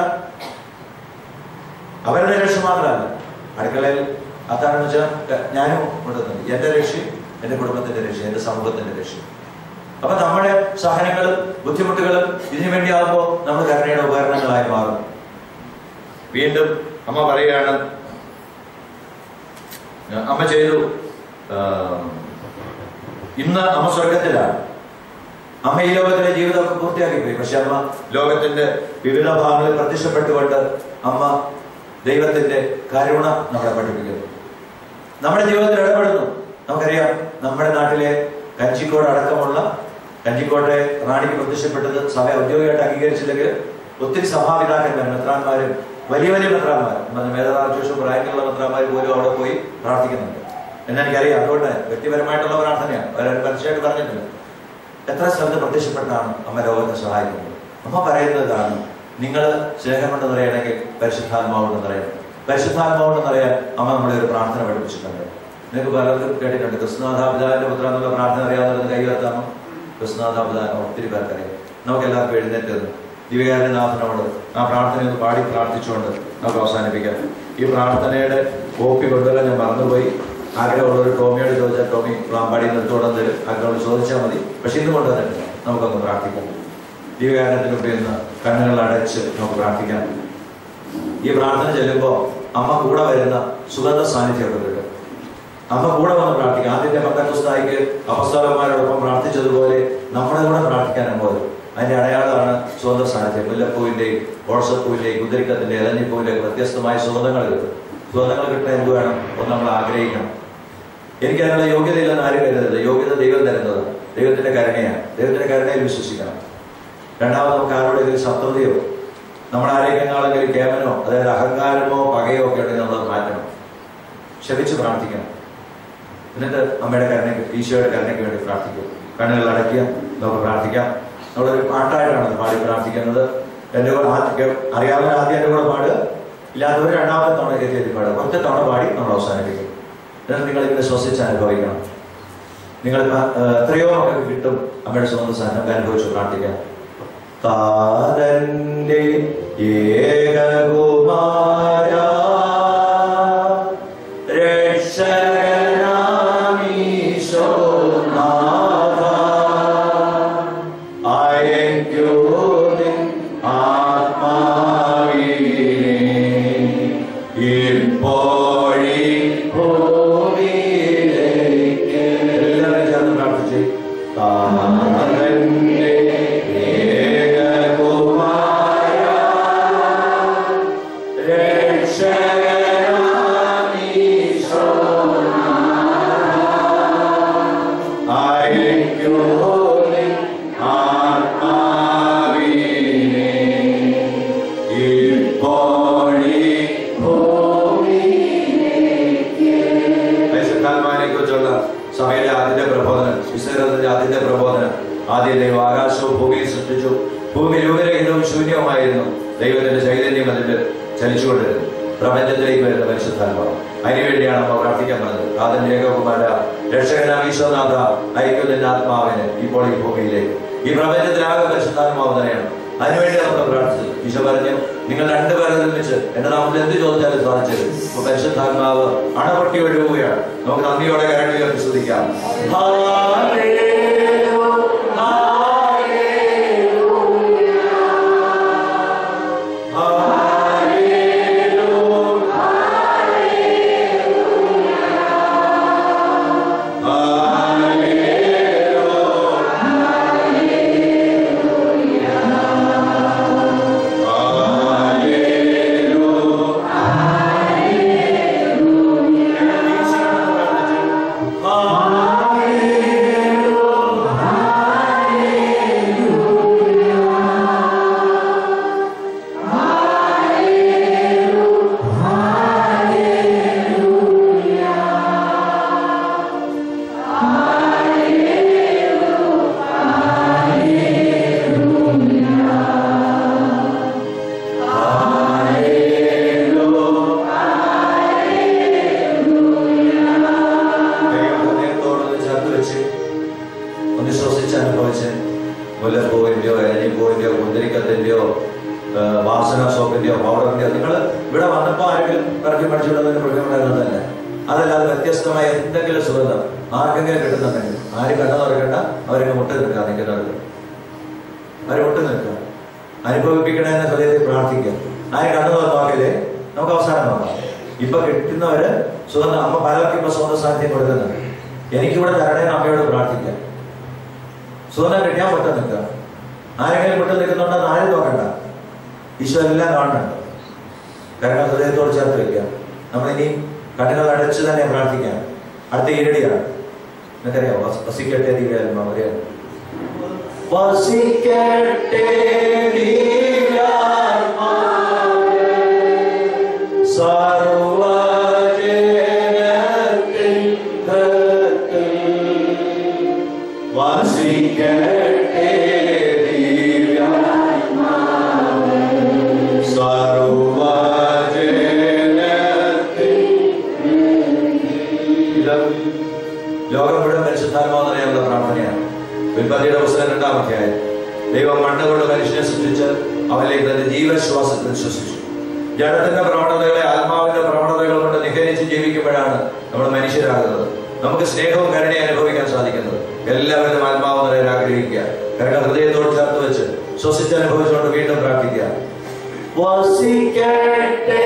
അവരുടെ രക്ഷ മാത്രമല്ല അടുക്കളയിൽ അതാണ് വെച്ചാൽ ഞാനും കൊണ്ടുവന്നത് എന്റെ രക്ഷയും എന്റെ കുടുംബത്തിന്റെ രക്ഷയും എന്റെ സമൂഹത്തിന്റെ രക്ഷയും അപ്പൊ നമ്മുടെ സഹനങ്ങളും ബുദ്ധിമുട്ടുകളും ഇതിനു വേണ്ടിയാകുമ്പോൾ നമ്മൾ കരുണയുടെ ഉപകരണങ്ങളായി മാറും വീണ്ടും അമ്മ പറയുകയാണ് അമ്മ ചെയ്തു ആ, ഇന്ന് അമ്മ സ്വർഗത്തിലാണ് അമ്മ ഈ ലോകത്തിലെ ജീവിതമൊക്കെ പൂർത്തിയാക്കി പോയി പക്ഷെ അമ്മ ലോകത്തിന്റെ വിവിധ ഭാഗങ്ങളിൽ പ്രത്യക്ഷപ്പെട്ടുകൊണ്ട് അമ്മ ദൈവത്തിന്റെ കരുണ നമ്മളെ പഠിപ്പിക്കുന്നു നമ്മുടെ ജീവിതത്തിൽ ഇടപെടുന്നു നമുക്കറിയാം നമ്മുടെ നാട്ടിലെ കഞ്ചിക്കോട് അടക്കമുള്ള കഞ്ചിക്കോട്ടെ റാണിക്ക് പ്രത്യക്ഷപ്പെട്ടത് സഭ ഔദ്യോഗികമായിട്ട് അംഗീകരിച്ചില്ലെങ്കിൽ ഒത്തിരി സഭാപിതാക്കന്മാർ മെത്രാന്മാരും വലിയ വലിയ മെത്രാന്മാർ മേധാവിശേഷം പ്രായത്തിലുള്ള മെത്രാന്മാർ പോലും അവിടെ പോയി പ്രാർത്ഥിക്കുന്നുണ്ട് എന്ന് എനിക്കറിയാം അതുകൊണ്ട് വ്യക്തിപരമായിട്ടുള്ള പ്രാർത്ഥനയാണ് അവരത് പരസ്യമായിട്ട് പറഞ്ഞിട്ടില്ല എത്ര സ്ഥലത്ത് പ്രത്യക്ഷപ്പെട്ടാണ് അമ്മ ലോകത്തെ സഹായിക്കുന്നത് അമ്മ പറയുന്നതാണ് നിങ്ങൾ സ്നേഹം കൊണ്ട് നിറയണമെങ്കിൽ പരിശുദ്ധാത്മാവോട് നിറയണം പരിശുദ്ധാത്മാവോട് നിറയാൻ അമ്മ നമ്മളെ ഒരു പ്രാർത്ഥന പഠിപ്പിച്ചിട്ടുണ്ട് നിങ്ങൾക്ക് പലർക്കും കേട്ടിട്ടുണ്ട് ക്രിസ്തുനാഥ പിതാവിന്റെ പുത്ര എന്നുള്ള പ്രാർത്ഥന അറിയാവുന്നത് കൈ ഉയർത്താമോ കൃഷ്ണനാഥാപദാനം ഒത്തിരി പേർക്കറിയാം നമുക്ക് എല്ലാവർക്കും എഴുന്നേറ്റ് ദിവ്യകാരനാഥനോട് ആ പ്രാർത്ഥന ഒന്ന് പാടി പ്രാർത്ഥിച്ചുകൊണ്ട് നമുക്ക് അവസാനിപ്പിക്കാം ഈ പ്രാർത്ഥനയുടെ കോപ്പി കൊണ്ടുവരാൻ ഞാൻ മറന്നുപോയി ആഗ്രഹമുള്ളൊരു ടോമിയോട് ചോദിച്ചാൽ ടോമി പാടി നിർത്തോളം തരും ആഗ്രഹം ചോദിച്ചാൽ മതി പക്ഷെ ഇന്ന് കൊണ്ടുവന്നിട്ടില്ല നമുക്കൊന്ന് പ്രാർത്ഥിക്കാം ദിവ്യകാരണത്തിന് മുമ്പ് ഇന്ന് കണ്ണുകൾ അടച്ച് നമുക്ക് പ്രാർത്ഥിക്കാം ഈ പ്രാർത്ഥന ചെല്ലുമ്പോൾ അമ്മ കൂടെ വരുന്ന സുഗന്ധ സാന്നിധ്യമൊക്കെ കിട്ടും അമ്മ കൂടെ വന്ന് പ്രാർത്ഥിക്കാം ആദ്യത്തെ പന്തക്കുസ്തായിക്ക് അപസ്തോലന്മാരോടൊപ്പം പ്രാർത്ഥിച്ചതുപോലെ നമ്മുടെ കൂടെ പ്രാർത്ഥിക്കാൻ അമ്മ വരും അതിന്റെ അടയാളമാണ് സുഗന്ധ സാന്നിധ്യം മുല്ലപ്പൂവിന്റെയും ഓർസപ്പൂവിന്റെയും കുതിരിക്കത്തിന്റെ ഇലഞ്ഞിപ്പൂവിന്റെ വ്യത്യസ്തമായ സുഗന്ധങ്ങൾ കിട്ടും സുഗന്ധങ്ങൾ കിട്ടാൻ എന്ത് വേണം ഒന്ന് നമ്മൾ ആഗ്രഹിക്കണം എനിക്ക് അതിനുള്ള യോഗ്യതയില്ലെന്ന് ആരും കരുതരുത് യോഗ്യത ദൈവം തരുന്നത് ദൈവത്തിന്റെ കരുണയാണ് ദൈവത്തിന്റെ കരുണയിൽ വിശ്വസിക്കണം രണ്ടാമത് നമുക്ക് ആരോടെങ്കിലും ശത്രുതയോ നമ്മുടെ ആരെങ്കിലും കേമനോ അതായത് അഹങ്കാരമോ പകയോ ഒക്കെ ഉണ്ടെങ്കിൽ നമ്മളത് മാറ്റണം ക്ഷമിച്ച് പ്രാർത്ഥിക്കണം എന്നിട്ട് അമ്മയുടെ കരുണയ്ക്ക് ഈശോയുടെ കരുണയ്ക്ക് വേണ്ടി പ്രാർത്ഥിക്കും കണ്ണുകൾ അടയ്ക്കുക നമുക്ക് പ്രാർത്ഥിക്കാം നമ്മളൊരു പാട്ടായിട്ടാണ് ഇത് പാടി പ്രാർത്ഥിക്കുന്നത് എൻ്റെ കൂടെ ആദ്യം അറിയാവുന്ന ആദ്യം എൻ്റെ കൂടെ പാടുക ഇല്ലാത്തവർ രണ്ടാമത്തെ തവണ കയറ്റി പാടുക ഒറ്റ തവണ പാടി നമ്മൾ അവസാനിപ്പിക്കും എന്നിട്ട് നിങ്ങൾ ഇതിനെ ശ്വസിച്ച് അനുഭവിക്കണം നിങ്ങൾ എത്രയോ മക്കൾക്ക് കിട്ടും അമ്മയുടെ സ്വന്തം സാധനം അനുഭവിച്ച് പ്രാർത്ഥിക്കാം താരന്റെ ഏകകുമാര രക്ഷകനാമീശോനാഥ അയക്യോനിൻ ആത്മാവിനെ ഇപ്പോഴീ ഭൂമിയിലേക്ക് എല്ലാവരും ചേർന്ന് പ്രാർത്ഥിച്ച് താരന്റെ ഏകകുമാര അയക്യോനിൻ ആത്മാവിനെ ഇപ്പോഴീ പരിശുദ്ധാത്മാവിനെ കുറിച്ചുള്ള സഭയിലെ ആദ്യത്തെ പ്രബോധനം വിശ്വരത്തിന്റെ ആദ്യത്തെ പ്രബോധനം ആദ്യം ദൈവം ആകാശവും ഭൂമിയും സൃഷ്ടിച്ചു ഭൂമി രൂപരഹിതവും ശൂന്യവുമായിരുന്നു ദൈവത്തിന്റെ ചൈതന്യം അതിൽ ചലിച്ചുകൊണ്ടിരുന്നു പ്രപഞ്ചത്തിലേക്ക് വരുന്ന പരിശുദ്ധാത്മാവ് അതിനുവേണ്ടിയാണ് നമ്മൾ പ്രാർത്ഥിക്കാൻ പറഞ്ഞത് ആദ്യം ഏകകുമാര രക്ഷകനാം ഈശ്വനാഥ അയക്കുന്നതിന്റെ ആത്മാവിന് ഇപ്പോൾ ഈ ഭൂമിയിലേക്ക് ഈ പ്രപഞ്ചത്തിലാകെ പരിശുദ്ധാത്മാവ് തന്നെയാണ് അതിനുവേണ്ടി നമ്മൾ പ്രാർത്ഥിച്ചത് ഈശോ പറഞ്ഞു നിങ്ങൾ രണ്ടുപേരെ നിർമ്മിച്ച് എന്റെ നാമത്തിൽ എന്ത് ചോദിച്ചാലും സാധിച്ചത് അപ്പൊ പരിശുദ്ധാത്മാവ് അണപൊട്ടി ഒഴുകുകയാണ് നമുക്ക് നന്ദിയോടെ കരങ്ങളിൽ വിശ്വസിക്കാം ദൈവത്തോടൊന്ന് ചേർത്ത് വെച്ച് ഒന്ന് ശ്വസിച്ച് അനുഭവിച്ച് മുല്ലപ്പൂവിന്റെയോ എരഞ്ഞിപ്പൂവിന്റെയോ കുന്തിരിക്കത്തിന്റെയോ വാസന സോപ്പിന്റെയോ പൗഡറിന്റെയോ നിങ്ങൾ ഇവിടെ വന്നപ്പോൾ ആരെങ്കിലും പിറക്കി പഠിച്ചുകൊണ്ടതിന് പ്രശ്നമുണ്ടായിരുന്നതല്ല അതല്ലാതെ വ്യത്യസ്തമായ എന്തെങ്കിലും സുഗന്ധം ആർക്കെങ്കിലും കിട്ടുന്നുണ്ടെങ്കിൽ ആരും കണ്ണു തുറക്കണ്ട അവരങ്ങ് മുട്ട് നിൽക്കുക നിൽക്കുന്നവർക്ക് അവർ മുട്ട് നിൽക്കുക അനുഭവിപ്പിക്കണമെന്ന് ഹൃദയത്തിൽ പ്രാർത്ഥിക്കുക ആരും കണ്ണു തുറന്നാക്കില്ലേ നമുക്ക് അവസാനം നോക്കാം ഇപ്പൊ കിട്ടുന്നവര് സുഗന്ധം അമ്മ പലർക്കും ഇപ്പൊ സുഗന്ധ സാന്നിധ്യം കൊടുക്കുന്നുണ്ട് എനിക്കിവിടെ തരണേന്ന് അമ്മയോട് പ്രാർത്ഥിക്കാം സുഗന്ധം കിട്ടിയാൽ വിട്ടു നിൽക്കുക ആരെങ്കിലും വിട്ടു നിൽക്കുന്നുണ്ടെന്ന് ആരും നോക്കണ്ട ഈശോ എല്ലാം കാണുന്നുണ്ട് കാരണം ഹൃദയത്തോട് ചേർത്ത് വെക്കുക നമ്മളിനി കണ്ണുകൾ അടച്ച് തന്നെ പ്രാർത്ഥിക്കാം അടുത്ത ഈരടിയാണ് നിനക്കറിയാം വസ- വസിക്കട്ടെ ദിവ്യാത്മാ അറിയാം വസിക്കട്ടെ ദിവ്യാത്മാവേ, സർവ്വജനത്തിൻ ഹൃത്തിൽ. വസിക്കട്ടെ ദിവ്യാത്മാവേ, സർവ്വജനത്തിൻ ഇത് ലോകം മുഴുവൻ പരിശുദ്ധാത്മാവെന്ന് പറയാനുള്ള പ്രാർത്ഥനയാണ് ഉൽപ്പത്തിയുടെ പുസ്തകം മണ്ണുകൊണ്ട് മനുഷ്യനെ സൃഷ്ടിച്ച് അവനിലേക്ക് തന്റെ ജീവശ്വാസത്തിൽ ശ്വസിച്ചു ജഡത്തിന്റെ പ്രവണതകളെ ആത്മാവിന്റെ പ്രവണതകൾ കൊണ്ട് നിഹരിച്ച് ജീവിക്കുമ്പോഴാണ് നമ്മൾ മനുഷ്യരാകുന്നത് നമുക്ക് സ്നേഹവും കരുണയും അനുഭവിക്കാൻ സാധിക്കുന്നത് എല്ലാവരും ആത്മാവ് നിറയാൻ ആഗ്രഹിക്കുക കരുണ ഹൃദയത്തോട് ചേർത്ത് വെച്ച് ശ്വസിച്ച് അനുഭവിച്ചുകൊണ്ട് വീണ്ടും പ്രാർത്ഥിക്കുക വസിക്കട്ടെ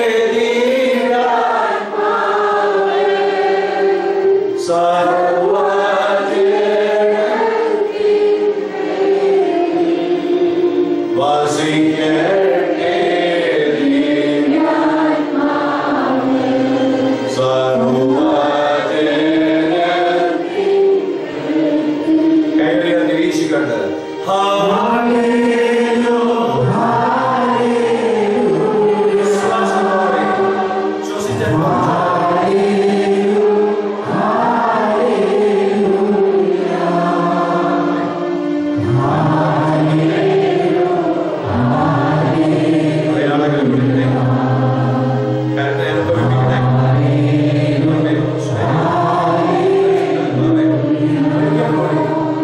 കൈകളിൽ വീശിക്കൊണ്ട് ശ്വാസത്തോടെ ശ്വസിച്ച് അടയാളങ്ങൾ കൊടുക്കണേ. കരുണ അനുഭവിപ്പിക്കണേ. ഒരിക്കൽ കൂടി.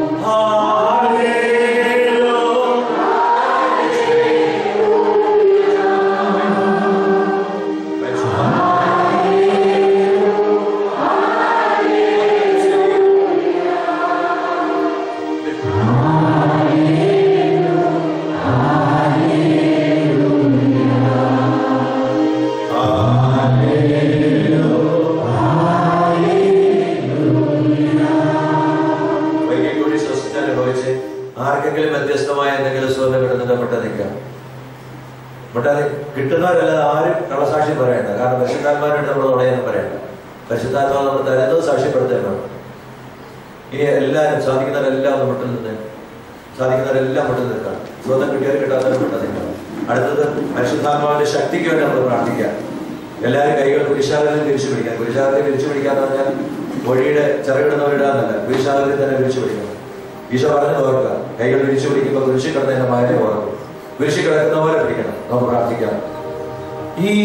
വൈകിട്ട് കൂടി ശ്വസിച്ച് അനുഭവിച്ച് ആർക്കെങ്കിലും വ്യത്യസ്തമായ എന്തെങ്കിലും സ്വന്തം കിട്ടുന്നുണ്ട് പെട്ടെന്ന് നിൽക്കാം പെട്ടെന്ന് കിട്ടുന്നവരല്ലാതെ ആരും കള്ളസാക്ഷ്യം പറയണ്ട കാരണം പരിശുദ്ധാത്മാരുടെ നമ്മൾ തുടയാനും പറയണ്ട പരിശുദ്ധാത്മാവ് നമ്മൾ തരുന്നത് സാക്ഷ്യപ്പെടുത്തേണ്ടത് ഇനി എല്ലാവരും സാധിക്കുന്നവരെല്ലാം ഒന്ന് മുട്ടിൽ നിന്ന് സാധിക്കുന്നവരെല്ലാം മുട്ടിൽ നിൽക്കണം സ്വന്തം കിട്ടിയവർ കിട്ടാത്തവരും മുട്ടിൽ നിൽക്കണം അടുത്തത് പരിശുദ്ധാത്മാവിന്റെ ശക്തിക്ക് വേണ്ടി നമ്മൾ പ്രാർത്ഥിക്കാം എല്ലാവരും കൈകൾ കുരിശാകരം തിരിച്ചു പിടിക്കാം കുരിശാകരം തിരിച്ചു പിടിക്കാന്ന് പറഞ്ഞാൽ മൊഴിയുടെ ചിറകിടുന്നവരിടാന്നല്ല കുരിശാകരത്തിൽ തന്നെ തിരിച്ചു പിടിക്കണം ഈശോ പറഞ്ഞു ഓർക്കുക കൈകൾ തിരിച്ചു പിടിക്കുമ്പോൾ കുരിശി കിടന്നതിന്റെ മാറ്റി ഓർക്കും കുരിശി കിടക്കുന്ന പോലെ പിടിക്കണം നമുക്ക് പ്രാർത്ഥിക്കാം ഈ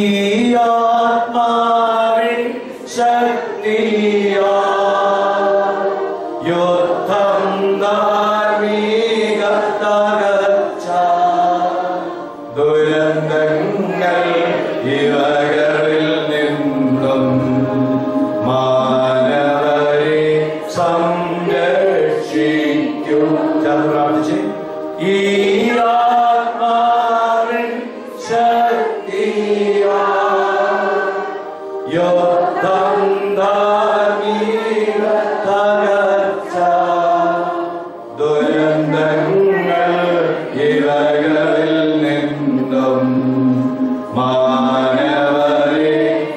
ആത്മാവിൻ ശക്തിയാ യുദ്ധം ധാർമ്മിക തകർച്ച ദുരന്തങ്ങൾ ഇവകളിൽ നിന്നും മാനവരെ സംരക്ഷിക്കും ചേർന്ന് പ്രാർത്ഥിച്ച് ഈ ആത്മാവിൻ ശക്തിയാ യുദ്ധം ധാർമ്മിക തകർച്ച ദുരന്തങ്ങൾ ഇവകളിൽ നിന്നും മാനവരെ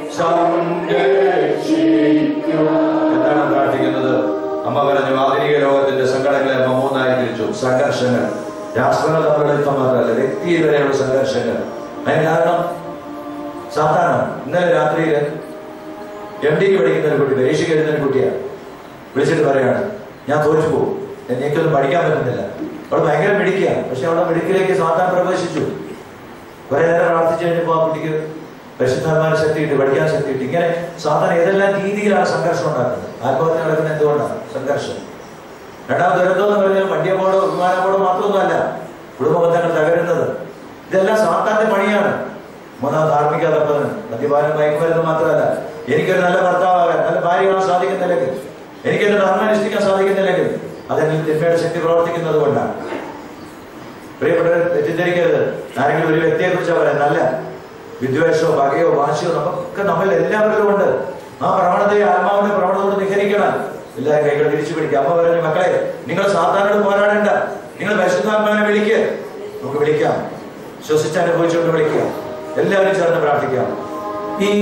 സംരക്ഷിക്കും എന്താണ് പ്രാർത്ഥിക്കുന്നത് അമ്മ പറഞ്ഞു ആധുനിക ലോകത്തിന്റെ സങ്കടങ്ങളെ അമ്മ മൂന്നായി തിരിച്ചു സംഘർഷങ്ങൾ രാഷ്ട്രങ്ങൾ തമ്മിലുള്ള യുദ്ധം മാത്രമല്ല വ്യക്തി വരെയുള്ള സംഘർഷങ്ങൾ അതിന് കാരണം സാധാരണ ഇന്നലെ രാത്രിയിൽ എം ഡിക്ക് പഠിക്കുന്ന ഒരു കുട്ടി പരീക്ഷയ്ക്ക് എഴുതുന്ന ഒരു കുട്ടിയാണ് വിളിച്ചിട്ട് പറയാണ് ഞാൻ തോറ്റു പോകും എനിക്കൊന്നും പഠിക്കാൻ പറ്റുന്നില്ല അവൾ ഭയങ്കര മിടിക്കുക പക്ഷെ അവളെ മിടുക്കിലേക്ക് സാത്താൻ പ്രവേശിച്ചു കുറെ നേരം പ്രാർത്ഥിച്ചു കഴിഞ്ഞപ്പോൾ ആ കുട്ടിക്ക് പരിശുദ്ധാത്മാന ശക്തി കിട്ടി പഠിക്കാൻ ശക്തി കിട്ടി ഇങ്ങനെ സാധാരണ ഏതെല്ലാം രീതിയിലാണ് സംഘർഷം ഉണ്ടാക്കുന്നത് ആത്മഹത്യ നടക്കുന്നത് എന്തുകൊണ്ടാണ് സംഘർഷം രണ്ടാമത് ദുരന്തം എന്ന് പറഞ്ഞാൽ വണ്ടിയപ്പോഴോ വിമാനപ്പോഴോ മാത്രമൊന്നുമല്ല കുടുംബ ബന്ധങ്ങൾ തകരുന്നത് ഇതെല്ലാം സാത്താന്റെ പണിയാണ് മൂന്നാം ധാർമ്മിക തപ്പന് മദ്യപാനം മയക്കുമരുന്ന് മാത്രമല്ല എനിക്കൊരു നല്ല ഭർത്താവാകാൻ നല്ല ഭാര്യയാവാൻ സാധിക്കുന്നില്ലെങ്കിൽ എനിക്ക് എന്റെ ധർമ്മം അനുഷ്ഠിക്കാൻ സാധിക്കുന്നില്ലെങ്കിൽ അതെന്നിൽ തിന്മയുടെ ശക്തി പ്രവർത്തിക്കുന്നത് കൊണ്ടാണ് പ്രിയപ്പെട്ടവർ തെറ്റിദ്ധരിക്കരുത് ആരെങ്കിലും ഒരു വ്യക്തിയെ കുറിച്ച് പറയാൻ നല്ല വിദ്വേഷമോ പകയോ വാശിയോ നമുക്കൊക്കെ നമ്മൾ എല്ലാവരിലും ഉണ്ട് ആ പ്രവണതയെ ആത്മാവിന്റെ പ്രവണത കൊണ്ട് നിഹരിക്കണം എല്ലാവരും കൈകൾ തിരിച്ചു പിടിക്കുക അമ്മ പറഞ്ഞു മക്കളെ നിങ്ങൾ സാധാരണ പോരാടേണ്ട നിങ്ങൾ പരിശുദ്ധാത്മാവിനെ വിളിക്ക് നമുക്ക് വിളിക്കാം ശ്വസിച്ച് അനുഭവിച്ചുകൊണ്ട് വിളിക്കാം എല്ലാവരും ചേർന്ന് പ്രാർത്ഥിക്കാം ഈ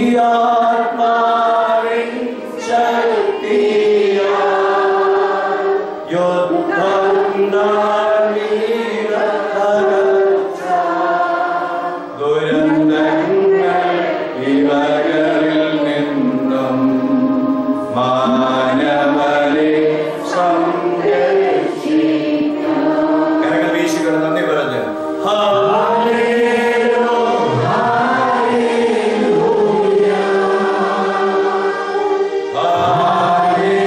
ആത്മാവിൻ ശക്തിയാ ദുരന്തങ്ങൾ ഇവകളിൽ നിന്നും മാനവരെ സംരക്ഷിക്കും കരങ്ങൾ വീശികൾ നന്ദി പറഞ്ഞ് ഹാലേലൂയ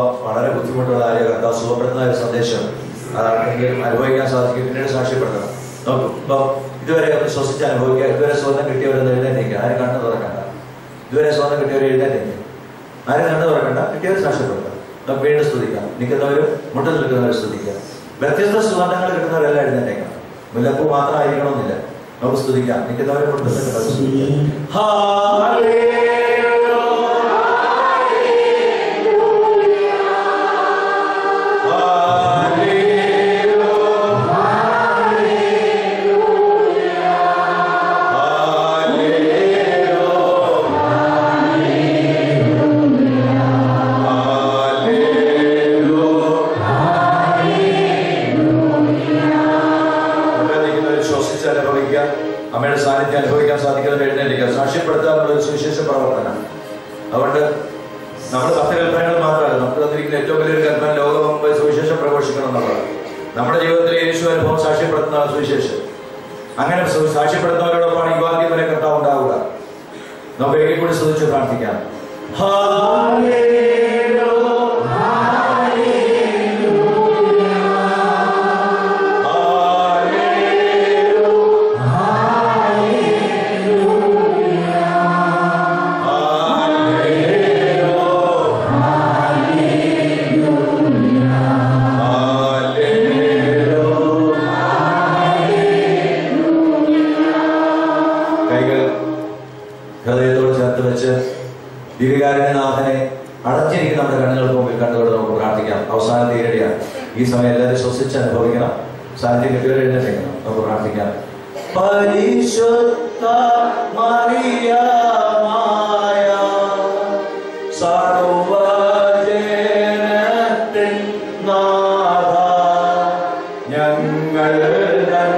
വളരെ ബുദ്ധിമുട്ടുള്ള കാര്യം കർത്താവ് സുഖപ്പെടുന്ന ഒരു സന്ദേശം അതാർക്കെങ്കിലും അനുഭവിക്കാൻ സാധിക്കും പിന്നീട് സാക്ഷ്യപ്പെടുത്തണം നോക്കൂ ഇപ്പൊ ഇതുവരെ ഒന്ന് ശ്വസിച്ച് അനുഭവിക്കുക ഇതുവരെ സ്വന്തം കിട്ടിയവരൊന്ന് എഴുന്നേറ്റിക്കുക ആരും കണ്ണു തുറക്കണ്ട ഇതുവരെ സ്വന്തം കിട്ടിയവർ എഴുന്നേറ്റിക്കുക ആരും കണ്ണു തുറക്കണ്ട കിട്ടിയവർ സാക്ഷ്യപ്പെടുത്താം നമുക്ക് വീണ്ടും സ്തുതിക്കാം നിൽക്കുന്നവരും മുട്ട നിൽക്കുന്നവർ സ്തുതിക്കാം വ്യത്യസ്ത സുഗന്ധങ്ങൾ കിട്ടുന്നവരെല്ലാം എഴുന്നേറ്റേക്കണം മുല്ലപ്പൂ മാത്രമായിരിക്കണമെന്നില്ല നമുക്ക് സ്തുതിക്കാം നിൽക്കുന്നവരും മുട്ട നിൽക്കുന്നവർ സ്തുതിക്കാം ശ്വസിച്ച് അനുഭവിക്കുക അമ്മയുടെ സാന്നിധ്യം അനുഭവിക്കാൻ സാധിക്കുന്നത് എഴുന്നേൽക്കുക സാക്ഷ്യപ്പെടുത്തുക എന്നുള്ളത് സുവിശേഷ പ്രവർത്തനം അതുകൊണ്ട് നമ്മുടെ പത്ത് കൽപ്പനകൾ മാത്രമല്ല നമുക്ക് തന്നിരിക്കുന്ന ഏറ്റവും വലിയൊരു കൽപ്പന ലോകം മുമ്പ് സുവിശേഷം പ്രഘോഷിക്കണം എന്നുള്ളത് നമ്മുടെ ജീവിതത്തിൽ യേശു അനുഭവം സാക്ഷ്യപ്പെടുത്തുന്നതാണ് സുവിശേഷം അങ്ങനെ സു- സാക്ഷ്യപ്പെടുത്തുന്നവരോടൊപ്പമാണ് ഈ വാക്യം വരെ കർത്താവ് ഉണ്ടാവുക നമുക്ക് എങ്കിൽ കൂടി സ്തുതിച്ച് പ്രാർത്ഥിക്കാം കൈകൾ ഹൃദയത്തോട് ചേർത്ത് വെച്ച് ദിവ്യകാരുണ്യനാഥനെ അടച്ചിരിക്കുന്ന നമ്മുടെ കണ്ണുകൾക്ക് മുമ്പിൽ കണ്ടുകൊണ്ട് നമുക്ക് പ്രാർത്ഥിക്കാം അവസാന തീരടിയാണ് ഈ സമയം എല്ലാവരും ശ്വസിച്ച് അനുഭവിക്കണം സാന്നിധ്യം കിട്ടിയവർ എഴുന്നേൽക്കണം നമുക്ക് പ്രാർത്ഥിക്കാം പരിശുദ്ധ മറിയമായ സർവ്വജനത്തിൻ നാഥ ഞങ്ങൾ തൻ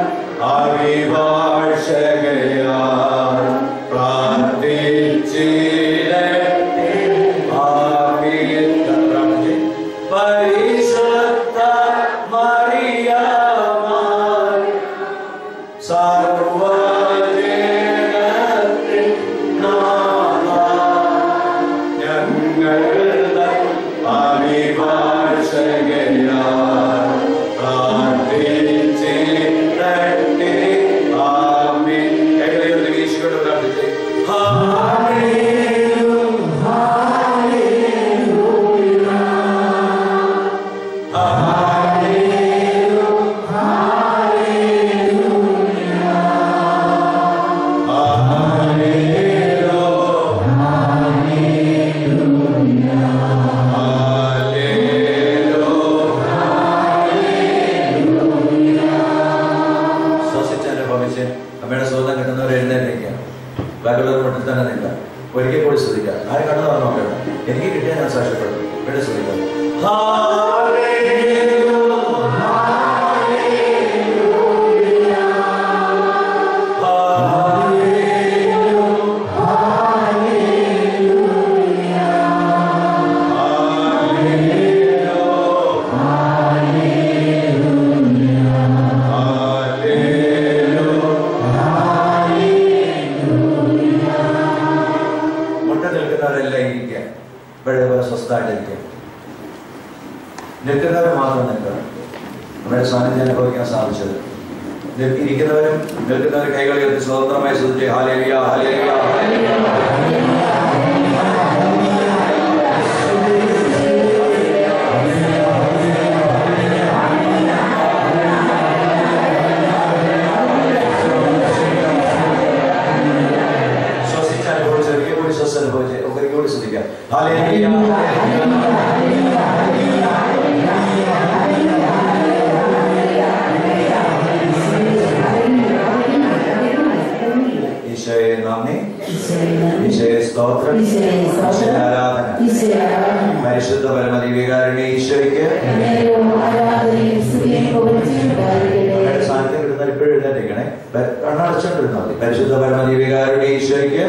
അഭിഭാഷകയാൽ പ്രാർത്ഥിച്ചിരട്ടെ. ഭാവിയിൽ പ്രാർത്ഥിച്ച് പരിശുദ്ധ മറിയമായി സർവ്വജനത്തിൻ നാഥ ഞങ്ങൾ തൻ അഭിഭാഷകയാൽ പ്രാർത്ഥിച്ചിരട്ടെ. ആമേൻ. കൈകളെ ഉയർത്തി വീശിക്കൊണ്ട് പ്രാർത്ഥിച്ച്. ശ്വസിച്ച് അനുഭവിച്ച് അമ്മയുടെ സ്വന്തം കിട്ടുന്നവർ എഴുന്നേറ്റിരിക്കുക ബാക്കിയുള്ളവർ മുട്ടിൽ തന്നെ നിൽക്കുക ഒരിക്കൽ കൂടി ശ്രദ്ധിക്കുക ആരും കണ്ണു തുറന്നു നോക്കണം എനിക്ക് കിട്ടിയാൽ ഞാൻ സാക്ഷ്യപ്പെടും ഇവിടെ ശ്രദ്ധിക്കാം മുട്ട നിൽക്കുന്നവരെല്ലാം ഇരിക്കുക ഇവിടെ പോലെ സ്വസ്ഥമായിട്ടിരിക്കുക നിൽക്കുന്നവർ മാത്രം നിൽക്കുക നമ്മുടെ സാന്നിധ്യം അനുഭവിക്കാൻ സാധിച്ചത് നിൽ- ഇരിക്കുന്നവരും നിൽക്കുന്നവർ കൈകൾ ഉയർത്തി സ്വതന്ത്രമായി ശ്രദ്ധിച്ച് ഹാലേലിയ ഹാലേലിയ ഹാലേലിയ ശ്വസിച്ച് അനുഭവിച്ച് ഒരിക്കൽ കൂടി ശ്വസിച്ച് അനുഭവിച്ച് ഒരിക്കൽ കൂടി ശ്രദ്ധിക്കാം ഹാലേലിയ ഹാലേലിയ ഈശോയെ നന്ദി ഈശോയെ സ്തോത്രം ഈശോയെ ആരാധന പരിശുദ്ധ പരമദിവികാരുടെ ഈശോയ്ക്ക് നിങ്ങളുടെ സാന്നിധ്യം കിട്ടുന്ന ഇപ്പോഴും എഴുന്നേറ്റിരിക്കണേ പ- കണ്ണടച്ചോണ്ടിരുന്നാൽ മതി പരിശുദ്ധ പരമദിവികാരുടെ ഈശോയ്ക്ക്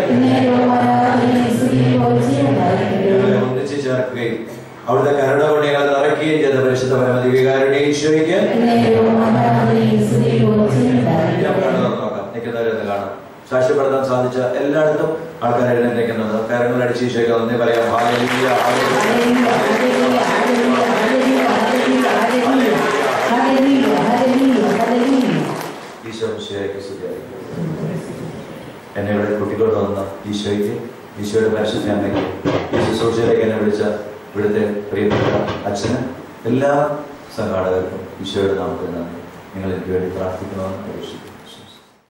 ഞങ്ങളെ ഒന്നിച്ച് ചേർക്കുകയും അവിടുത്തെ കരുണ കൊണ്ട് ഞങ്ങളെ നിറയ്ക്കുകയും ചെയ്ത പരിശുദ്ധ പരമദിവികാരുടെ ഈശോയ്ക്ക് ഞാൻ കണ്ണു തുറന്ന് നോക്കാം നിൽക്കുന്നവരൊന്ന് കാണാം സാക്ഷ്യപ്പെടുത്താൻ സാധിച്ച എല്ലായിടത്തും ആൾക്കാർ എഴുന്നേൽക്കുന്നത് കരങ്ങൾ അടിച്ച് ഈശോയ്ക്ക് നന്ദി പറയാം hallelujah, hallelujah, hallelujah, hallelujah, hallelujah, hallelujah, hallelujah, hallelujah, hallelujah. ഈശോ ഈശോയ്ക്ക് സ്തുതിയായിരിക്കട്ടെ. എന്നെ ഇവിടെ കൂട്ടിക്കൊണ്ട് വന്ന ഈശോയ്ക്ക് ഈശോയുടെ പരിശുദ്ധ അമ്മയ്ക്ക് ഈ ശുശ്രൂഷയിലേക്ക് എന്നെ വിളിച്ച ഇവിടുത്തെ പ്രിയപ്പെട്ട അച്ഛന് എല്ലാ സംഘാടകർക്കും ഈശോയുടെ നാമത്തിൽ നന്ദി നിങ്ങൾ എനിക്ക് വേണ്ടി പ്രാർത്ഥിക്കണമെന്ന് അപേക്ഷിക്കുന്നു